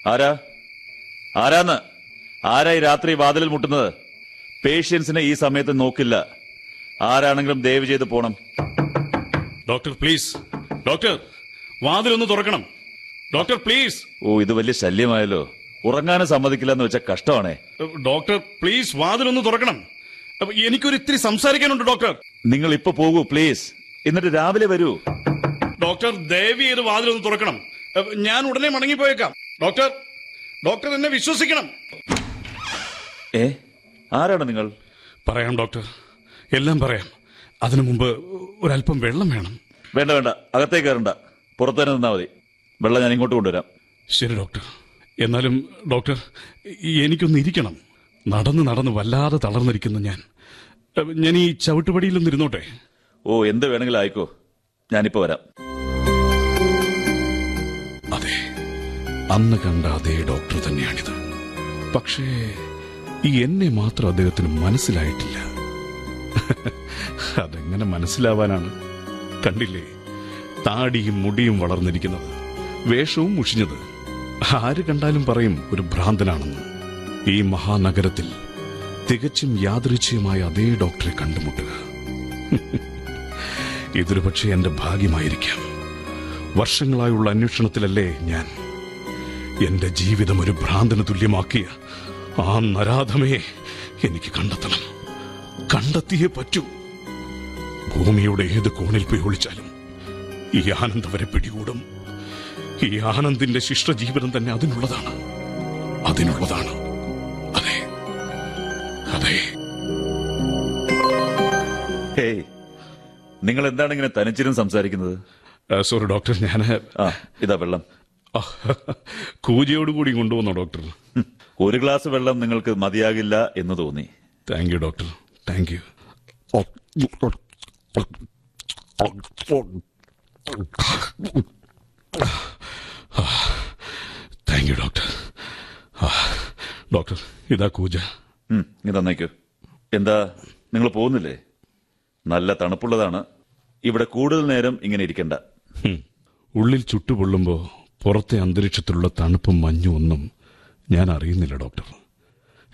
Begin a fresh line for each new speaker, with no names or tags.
ആരാ ആരാന്ന് ആരായി രാത്രി വാതിലിൽ മുട്ടുന്നത് പേഷ്യൻസിനെ ഈ സമയത്ത് നോക്കില്ല ആരാണെങ്കിലും ദയവ് ചെയ്ത് പോണം
ഡോക്ടർ പ്ലീസ് ഡോക്ടർ വാതിലൊന്ന് തുറക്കണം ഡോക്ടർ പ്ലീസ്
ഓ ഇത് വലിയ ശല്യമായല്ലോ ഉറങ്ങാനും സമ്മതിക്കില്ല എന്ന് വെച്ചാൽ കഷ്ടമാണേ
ഡോക്ടർ പ്ലീസ് വാതിലൊന്ന് തുറക്കണം അപ്പൊ എനിക്കൊരു ഇത്തിരി സംസാരിക്കാനുണ്ട് ഡോക്ടർ
നിങ്ങൾ ഇപ്പൊ പോകൂ പ്ലീസ് എന്നിട്ട് രാവിലെ വരൂ
ഡോക്ടർ ദയവ് ചെയ്ത് വാതിലൊന്ന് തുറക്കണം അപ്പൊ ഞാൻ ഉടനെ മടങ്ങിപ്പോയേക്കാം ഡോക്ടർ ഡോക്ടർ എന്നെ വിശ്വസിക്കണം
ഏ ആരാണ് നിങ്ങൾ
പറയാം ഡോക്ടർ എല്ലാം പറയാം അതിനു മുമ്പ് ഒരല്പം വെള്ളം വേണം
വേണ്ട വേണ്ട അകത്തേക്ക് കയറണ്ട പുറത്തു തന്നെ നിന്നാ മതി വെള്ളം ഞാൻ ഇങ്ങോട്ട് കൊണ്ടുവരാം
ശരി ഡോക്ടർ എന്നാലും ഡോക്ടർ എനിക്കൊന്ന് ഇരിക്കണം നടന്ന് നടന്ന് വല്ലാതെ തളർന്നിരിക്കുന്നു ഞാൻ അഹ് ഞാൻ ഈ ചവിട്ടുപടിയിലൊന്ന് ഇരുന്നോട്ടെ
ഓ എന്ത് വേണമെങ്കിലും ആയിക്കോ ഞാനിപ്പോ വരാം
അതെ അന്ന് കണ്ട അതേ ഡോക്ടർ തന്നെയാണിത് പക്ഷേ ഈ എന്നെ മാത്രം അദ്ദേഹത്തിന് മനസ്സിലായിട്ടില്ല അതെങ്ങനെ മനസ്സിലാവാനാണ് കണ്ടില്ലേ താടിയും മുടിയും വളർന്നിരിക്കുന്നത് വേഷവും മുഷിഞ്ഞത് ആര് കണ്ടാലും പറയും ഒരു ഭ്രാന്തനാണെന്ന് ഈ മഹാനഗരത്തിൽ തികച്ചും യാദൃച്ഛികമായ അതേ ഡോക്ടറെ കണ്ടുമുട്ടുക ഇതൊരു പക്ഷേ എന്റെ ഭാഗ്യമായിരിക്കാം വർഷങ്ങളായുള്ള അന്വേഷണത്തിലല്ലേ ഞാൻ എന്റെ ജീവിതം ഒരു ഭ്രാന്തന് തുല്യമാക്കിയ ആ നരാധമയെ എനിക്ക് കണ്ടെത്തണം കണ്ടെത്തിയേ പറ്റൂ ഭൂമിയുടെ ഏത് കോണിൽ പോയി ഒളിച്ചാലും ഈ ആനന്ദ് അവരെ പിടികൂടും ഈ ആനന്ദിന്റെ ശിഷ്ടജീവിതം തന്നെ അതിനുള്ളതാണ് അതിനുള്ളതാണ് അതെ അതെ
ഹേയ് നിങ്ങൾ എന്താണ് ഇങ്ങനെ തനിച്ചിരും സംസാരിക്കുന്നത്
സോറി ഡോക്ടർ ഞാൻ
ആ ഇതാ വെള്ളം
കൂജയോടുകൂടി കൊണ്ടുവന്നോ ഡോക്ടർ
ഹും, ഒരു ഗ്ലാസ് വെള്ളം നിങ്ങൾക്ക് മതിയാകില്ല എന്ന് തോന്നി
thank you doctor thank you thank you doctor doctor ഇതാ കൂജ
ഉം, ഇങ്ങ് തന്നേക്കൂ എന്താ നിങ്ങൾ പോകുന്നില്ലേ നല്ല തണുപ്പുള്ളതാണ് ഇവിടെ കൂടുതൽ നേരം ഇങ്ങനെ ഇരിക്കണ്ട
ഹും. ഉള്ളിൽ ചുട്ടുപൊള്ളുമ്പോ പുറത്തെ അന്തരീക്ഷത്തിലുള്ള തണുപ്പും മഞ്ഞും ഒന്നും ഞാൻ അറിയുന്നില്ല ഡോക്ടർ